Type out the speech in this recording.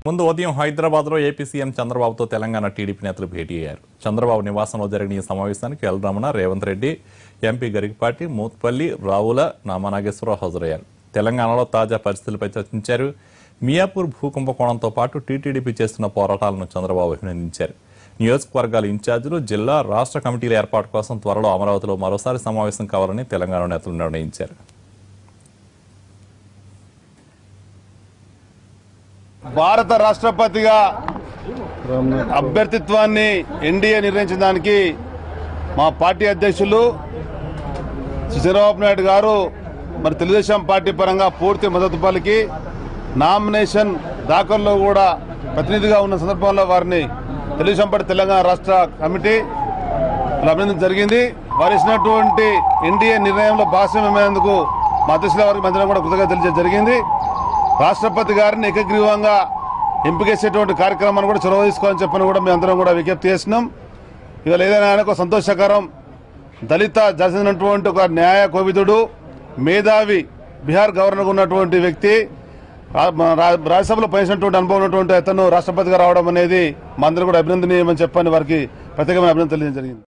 ముందు ఉదయం హైదరాబాద్లో ఏపీ సీఎం చంద్రబాబుతో తెలంగాణ టీడీపీ నేతలు భేటీ అయ్యారు చంద్రబాబు నివాసంలో జరిగిన ఈ సమావేశానికి ఎల్ రమణ రేవంత్ రెడ్డి ఎంపీ గరికపాటి మూత్పల్లి రావుల నామనాగేశ్వరరావు హాజరయ్యారు తెలంగాణలో తాజా పరిస్థితులపై చర్చించారు మియాపూర్ భూకంప కోణంతో పాటు టీటీడీపీ చేస్తున్న పోరాటాలను చంద్రబాబు అభినందించారు నియోజకవర్గాల ఇన్ఛార్జీలు జిల్లా రాష్ట్ర కమిటీల ఏర్పాటు కోసం త్వరలో అమరావతిలో మరోసారి సమావేశం కావాలని తెలంగాణ నేతలు నిర్ణయించారు భారత రాష్ట్రపతిగా అభ్యర్థిత్వాన్ని ఎన్డీఏ నిర్ణయించిన దానికి మా పార్టీ అధ్యక్షులు శ్రీ చంద్రబాబు నాయుడు గారు మరి తెలుగుదేశం పార్టీ పరంగా పూర్తి మద్దతు పలికి నామినేషన్ దాఖల్లో కూడా ప్రతినిధిగా ఉన్న సందర్భంలో వారిని తెలుగుదేశం పార్టీ తెలంగాణ రాష్ట్ర కమిటీ ఇలా అభినందన జరిగింది వారు ఇచ్చినటువంటి ఎన్డీఏ నిర్ణయంలో భాగస్వామ్యమైనందుకు మా అధ్యక్షుల వారికి మంత్రి కూడా కృతజ్ఞత తెలియజేయడం జరిగింది రాష్ట్రపతి గారిని ఏకగ్రీవంగా ఎంపిక చేసేటువంటి కార్యక్రమాన్ని కూడా చొరవ తీసుకోవాలని చెప్పని కూడా మేము అందరం కూడా విజ్ఞప్తి చేసినాం ఇవాళ ఏదైనా ఆయనకు ఒక సంతోషకరం దళిత జరిగినటువంటి ఒక న్యాయ కోవిదుడు మేధావి బీహార్ గవర్నర్గా ఉన్నటువంటి వ్యక్తి రా- మన రా- రాజ్యసభలో పనిచేసినటువంటి అనుభవం ఉన్నటువంటి అతను రాష్ట్రపతిగా రావడం అనేది మా అందరూ కూడా అభినందనీయమని చెప్పని వారికి ప్రత్యేకమైన అభినందన తెలియజేయడం జరిగింది